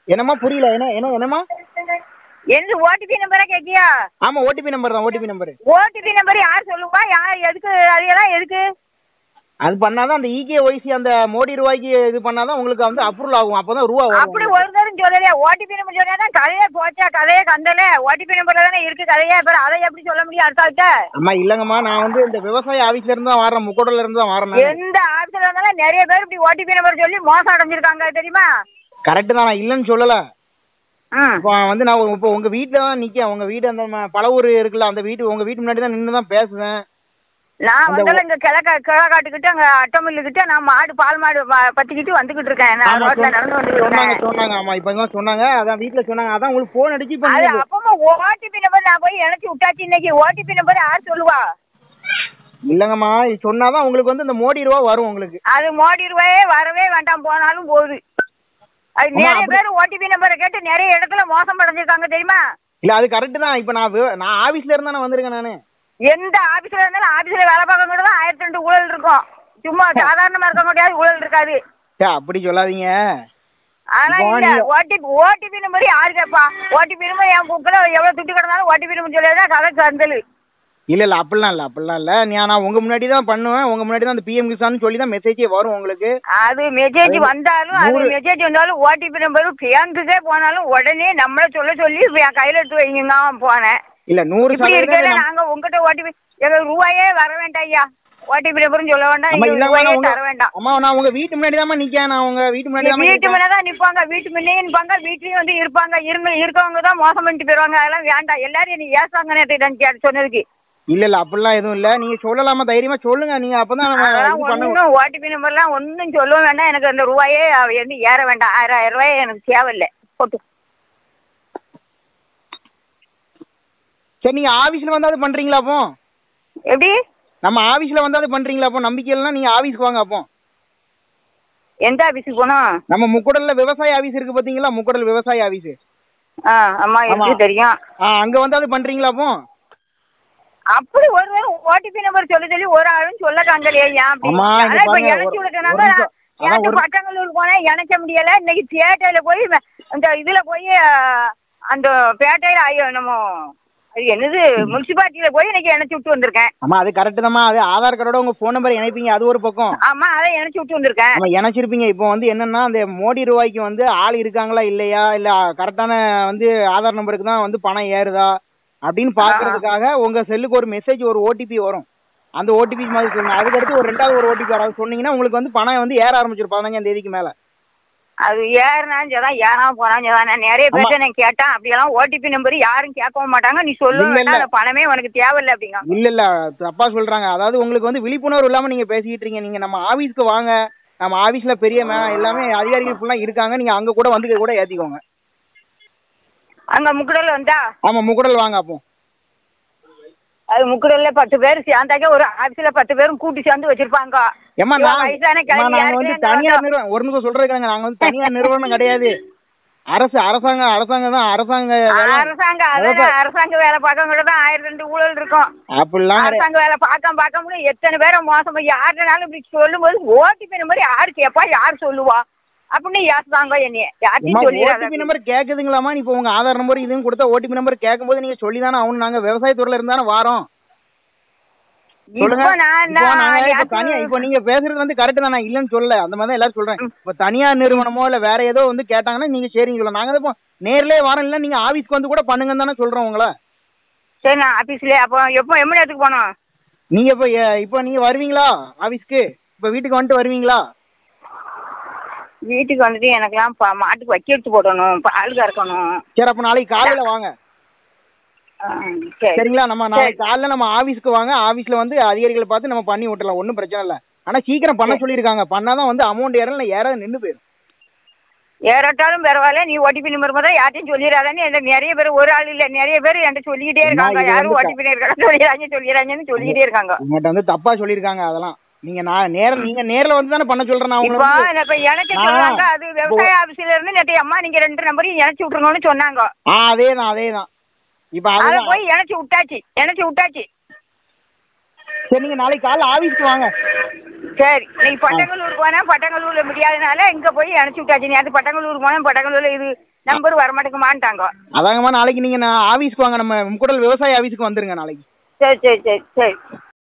என்னம்மா புரியல என்ன என்ன என்னம்மா எந்த ஓடிபி நம்பரா கேக்கியா ஆமா ஓடிபி நம்பர் தான் ஓடிபி நம்பர் ஓடிபி நம்பர் யார் சொல்லுவா யார் எதுக்கு அதெல்லாம் எதுக்கு அது பண்ணாதான் அந்த இகே ஒய்சி அந்த மோடி ரூபாய்க்கு இது பண்ணாதான் உங்களுக்கு வந்து அப்ரூவல் ஆகும் அப்பதான் ரூபா அப்படி வரும் ஒரு தரம் சொல்லலையா ஓடிபி நம்பர் சொன்னா கதையே போச்சா கதையே கந்தல ஓடிபி நம்பர்ல தானே இருக்கு கதையே அப்புறம் அதை எப்படி சொல்ல முடியும் அடுத்த அம்மா இல்லங்கம்மா நான் வந்து இந்த விவசாய ஆபீஸ்ல இருந்து தான் வரேன் முக்கோடல இருந்து தான் வரேன் நானு. எந்த ஆபீஸ்ல இருந்தாலும் நிறைய பேர் இப்படி ஓடிபி நம்பர் சொல்லி மோசம் அடைஞ்சிருக்காங்க தெரியுமா கரெக்ட் தான் நான் இல்லைன்னு சொல்லல ம் இப்போ வந்து நான் இப்போ உங்க வீட்டுல தான் நிக்கேன் உங்க வீடு அந்த ம- பழவூர் இருக்குல்ல அந்த வீட்டு உங்க வீட்டு முன்னாடி தான் நின்று தான் பேசுவேன் நான் அந்த வந்து இங்க கிழக்க கிழக்காட்டுக்கிட்டு அங்க அட்டமில்லுக்கிட்ட நான் மாடு பால் மாடு ப- பத்திக்கிட்டு வந்துகிட்டு இருக்கேன் நான் ஆமா, ரோட்ல சொன்ன- நடந்து வந்துட்டு சொன்னாங்க இருக்கேன் சொன்னாங்க ஆமா இப்ப தான் சொன்னாங்க அதான் வீட்டுல சொன்னாங்க அதான் உங்களுக்கு போன் அடிச்சு இப்ப அது நீங்க- அப்பமா ஓடிபி நம்பர் நான் போய் எனக்கு விட்டாச்சு இன்னைக்கு ஓடிபி நம்பர் யார் சொல்லுவா இல்லங்கம்மா இது சொன்னாதான் உங்களுக்கு வந்து இந்த மோடி ரூபா வரும் உங்களுக்கு அது மோடி ரூபாயே வரவே வேண்டாம் போனாலும் போகுது அது அம்மா, நிறைய அப்படி- பேர் ஓடிபி நம்பரை கேட்டு நிறைய இடத்துல மோசம் அடைஞ்சிருக்காங்க தெரியுமா இல்ல அது கரெக்ட் தான் இப்ப நான் வி- நான் ஆபீஸ்ல இருந்தா நான் வந்திருக்கேன் நானு எந்த ஆபீஸ்ல இருந்தாலும் ஆபீஸ்ல வேலை பார்க்கறவங்க தான் ஆயிரத்தி ரெண்டு ஊழல் இருக்கும் சும்மா சாதாரணமா இருக்க முடியாது ஊழல் இருக்காது சே, அப்படி சொல்லாதீங்க ஆனா இப்போ இல்ல நீங்க- ஓடிபி ஓடிபி நம்பர் யாரு கேப்பா ஓடிபி நம்பர் என் புக்கில் எவ்வளவு துட்டு கிடந்தாலும் ஓடிபி நம்பர் சொல்லியதான் கதை சந்தல் இல்ல இல்ல அப்படிலாம் இல்ல அப்படிலாம் இல்ல நான் நான் உங்க முன்னாடி தான் பண்ணுவேன் உங்க முன்னாடி தான் அந்த பிஎம் கிசான் சொல்லி தான் மெசேஜே வரும் உங்களுக்கு அது மெசேஜ் அது வந்தாலும் அது நூறு- மெசேஜ் வந்தாலும் ஓடிபி நம்பர் பேங்குக்கே போனாலும் உடனே நம்மள சொல்ல சொல்லி இப்ப என் கையில எடுத்து வைங்க போனேன் இல்ல நூறு இப்படி சதவீதம் இருக்கிறத நம்ம- நாங்க உங்ககிட்ட ஓடிபி எங்களுக்கு ரூபாயே வர வேண்டாம் ஐயா ஓடிபி நம்பரும் சொல்ல வேண்டாம் அம்மா எங்களுக்கு இல்லம்மா ரூபாயே நான் உங்க தர வேண்டாம் அம்மா நான் உங்க வீட்டு முன்னாடி தான் நிக்கேன் நான் உங்க வீட்டு முன்னாடி தான் வீட்டு நிக்கேன் முன்னதான் நிப்பாங்க வீட்டு முன்னே நிப்பாங்க வீட்லயும் வந்து இருப்பாங்க இருங்க இருக்கவங்க தான் மோசம் பண்ணிட்டு போயிருவாங்க அதெல்லாம் வேண்டாம் எல்லாரும் நீ ஏசாங்க நேற்று சொன்னதுக்கு இல்ல இல்ல அப்படிலாம் எதுவும் இல்ல நீங்க சொல்லலாமா தைரியமா சொல்லுங்க நீங்க அப்பதான் நம்ம அதெல்லாம் இது பண்ண ஒன்றும் ஓடிபி நம்பர்லாம் ஒன்றும் சொல்லவும் வேண்டாம் எனக்கு அந்த ரூபாயே வந்து ஏற வேண்டாம் ஆயிரம் ஆயிரம் ரூபாயே எனக்கு தேவையில்லை போட்டு சரி நீங்க ஆபீஸ்ல வந்தாது பண்றீங்களா அப்போ எப்படி நம்ம ஆபீஸ்ல வந்தாது பண்றீங்களா அப்போ நம்பிக்கை இல்லைன்னா நீங்க ஆபீஸ்க்கு வாங்க அப்போ எந்த ஆபீஸுக்கு போகணும் நம்ம முக்கூடல்ல விவசாய ஆபீஸ் இருக்கு பாத்தீங்களா முக்கூடல் விவசாய ஆபீஸ் ஆ ஆமா எனக்கு ஆமா. தெரியும் ஆ அங்க வந்தாது பண்றீங்களா அப்போ அப்படி ஒரு நேரம் ஓடிபி நம்பர் சொல்ல சொல்லி ஒரு ஆளும் சொல்ல காங்கலையா ஏன் அப்படி அம்மா, இங்க ஆனா இப்ப பாருங்க, இணைச்சு ஒரு- விட்டுனாங்க ஒரு நிமிஷம். அதான் எனக்கு ஒரு- பட்டங்களூர் போனேன் இணைக்க முடியல இன்னைக்கு தியேட்டர்ல போய் வ- அந்த இதுல போய் ஆ, அந்த பேட்டையில ஐயோ நம்ம அது என்னது முனிசிபாலிட்டியில போய் இன்னைக்கு இணைச்சு விட்டு வந்திருக்கேன் ஆமா அது கரெக்ட் தாம்மா அது ஆதார் கார்டோட உங்க போன் நம்பர் இணைப்பீங்க அது ஒரு பக்கம் ஆமா அதை இணைச்சு விட்டு வந்திருக்கேன் நம்ம இணைச்சிருப்பீங்க இப்போ வந்து என்னன்னா அந்த மோடி ரூபாய்க்கு வந்து ஆள் இருக்காங்களா இல்லையா இல்ல கரெக்டான வந்து ஆதார் நம்பருக்கு தான் வந்து பணம் ஏறுதா அப்படின்னு பாக்குறதுக்காக உங்க செல்லுக்கு ஒரு மெசேஜ் ஒரு ஓடிபி வரும் அந்த ஓடிபி மாதிரி சொல்லுங்க அதுக்கடுத்து ஒரு ரெண்டாவது ஒரு ஓடிபி வராது சொன்னீங்கன்னா உங்களுக்கு வந்து பணம் வந்து ஏற ஆரம்பிச்சிடும் பதினஞ்சாம் தேதிக்கு மேல அது ஏறினாலும் சரிதான் ஏறாம போனாலும் சரிதான் நான் நிறைய பேர்ட்ட நான் கேட்டேன் அப்படியெல்லாம் ஓடிபி நம்பர் யாரும் கேட்கவும் மாட்டாங்க நீ சொல்ல இல்ல, வேண்டாம் இல்ல. அந்த பணமே உனக்கு தேவையில்லை அப்படிங்க இல்ல இல்ல தப்பா சொல்றாங்க அதாவது உங்களுக்கு வந்து விழிப்புணர்வு இல்லாம நீங்க பேசிக்கிட்டு இருக்கீங்க நீங்க நம்ம ஆபீஸ்க்கு வாங்க நம்ம ஆபீஸ்ல பெரிய மே- எல்லாமே அதிகாரிகள் ஃபுல்லா இருக்காங்க நீங்க அங்க கூட வந்து கூட ஏத்திக்கோங்க அங்க முக்குடல் வந்தா ஆமா முகுடல் வாங்க அப்போ அது முக்குடல்ல பத்து பேர் சேர்ந்தாக்க ஒரு ஆபீஸ்ல பத்து பேரும் கூட்டி சேர்ந்து வச்சிருப்பாங்க ஏம்மா இவன் நான் வயசான அம்மா, கிழவி நாங்க வந்து யாருக்குமே தனியார் அந்த நிறுவனம் ஒரு நிமிஷம் சொல்றதுக்காங்க நாங்க வந்து தனியார் நிறுவனம் கிடையாது அரசு அரசாங்கம் அரசாங்கம் தான் அரசாங்க வேலை அரசாங்க அதான் அரசாங்க வேலை பார்க்கவங்க தான் ஆயிரம் ரெண்டு ஊழல் இருக்கும் அப்படிலாம் கிடையாது அரசாங்க வேலை பார்க்க பார்க்க முடியும் எத்தனை பேரை மோசம் யாருனாலும் இப்படி சொல்லும்போது ஓடிபி நம்பர் யாரு கேட்பா யார் சொல்லுவா அப்படின்னு ஏசுதாங்க என்னைய யார்ட்டையும் சொல்லிடாத ஓடிபி நம்பர் கேக்குதுங்களாமா இப்போ உங்க ஆதார் நம்பர் இதுவும் கொடுத்தா ஓடிபி நம்பர் கேட்கும்போது நீங்க சொல்லி தானே ஆகணும் நாங்க விவசாயத்துறையில இருந்தானே வாரோம் சொல்லுங்க இப்போ நான் இப்போ நாங்க நான் இப்போ தனியா இப்போ நீங்க பேசுறது வந்து கரெக்ட் தான் நான் இல்லைன்னு சொல்லல அந்த மாதிரி தான் எல்லாரும் சொல்றேன் இப்போ தனியார் நிறுவனமோ இல்ல வேற ஏதோ வந்து கேட்டாங்கன்னா நீங்க சரிங்க சொல்லலாம் நாங்க இப்போ நேர்லயே வரோம் இல்ல நீங்க ஆபீஸ்க்கு வந்து கூட பண்ணுங்கன்னு தானே சொல்றோம் உங்களை சரி நான் ஆபீஸ்ல அப்போ எப்போ எம்மணி நேரத்துக்கு போனோம் நீங்க இப்போ எ- இப்போ நீங்க வருவீங்களா ஆபீஸ்க்கு இப்போ வீட்டுக்கு வந்துட்டு வருவீங்களா வீட்டுக்கு வந்துட்டு எனக்கெல்லாம் பா- மாட்டுக்கு வைக்க எடுத்து போடணும் பால் கறக்கணும் சரி அப்போ நாளைக்கு காலையில வாங்க ஆ, சரி சரிங்களா நம்ம நாளைக்கு காலையில நம்ம ஆபீஸ்க்கு வாங்க ஆபீஸ்ல வந்து அதிகாரிகளை பார்த்து நம்ம பண்ணி விட்டுறலாம் ஒன்றும் பிரச்சனை இல்லை ஆனா சீக்கிரம் பண்ண சொல்லியிருக்காங்க பண்ணாதான் வந்து அமௌண்ட் ஏறல ஏறாது நின்று போயிடும் ஏறட்டாலும் பரவாயில்ல நீ ஓடிபி நம்பர் தான் யார்ட்டையும் சொல்லிடாதன்னு என்ன நிறைய பேர் ஒரு ஆள் இல்ல நிறைய பேர் என்கிட்ட சொல்லிக்கிட்டே இருக்காங்க இது யாரும் வந்து ஓடிபி இருக்காங்க சொல்லிடுறாங்க சொல்லிடுறாங்கன்னு சொல்லிக்கிட்டே இருக்காங்க உங்கள்கிட்ட வந்து தப்பா சொல்லியிருக்காங்க அதெல்லாம் நீங்க நான் நேரில் நீங்க நேர்ல வந்து தானே பண்ண சொல்றேன் நான் இப்போ உங்களை வந்து- இப்ப எனக்கு நான் சொல்றாங்க அது விவசாய ஆபீஸ்ல இருந்து நேற்று அம்மா நீங்க ரெண்டு நம்பரையும் இணைச்சு விட்டுருங்கன்னு சொன்னாங்க ஆ அதே தான் அதே தான் இப்போ அதை அதுதான் போய் இணைச்சு விட்டாச்சு இணைச்சு விட்டாச்சு சரி நீங்க நாளைக்கு காலைல ஆபீஸ்க்கு வாங்க சரி இன்னைக்கு பட்டங்களூர் போனா பட்டங்களூர்ல முடியாதனால இங்க போய் அனுப்பிச்சு விட்டாச்சு நேற்று பட்டங்களூர் போனா பட்டங்களூர்ல இது நம்பர் வரமாட்டேங்குமான்ட்டாங்க அதாங்கம்மா நாளைக்கு நீங்க நான் ஆபீஸ்க்கு வாங்க நம்ம முக்கூடல் விவசாய ஆபீஸ்க்கு வந்துருங்க நாளைக்கு சரி சரி சரி சரி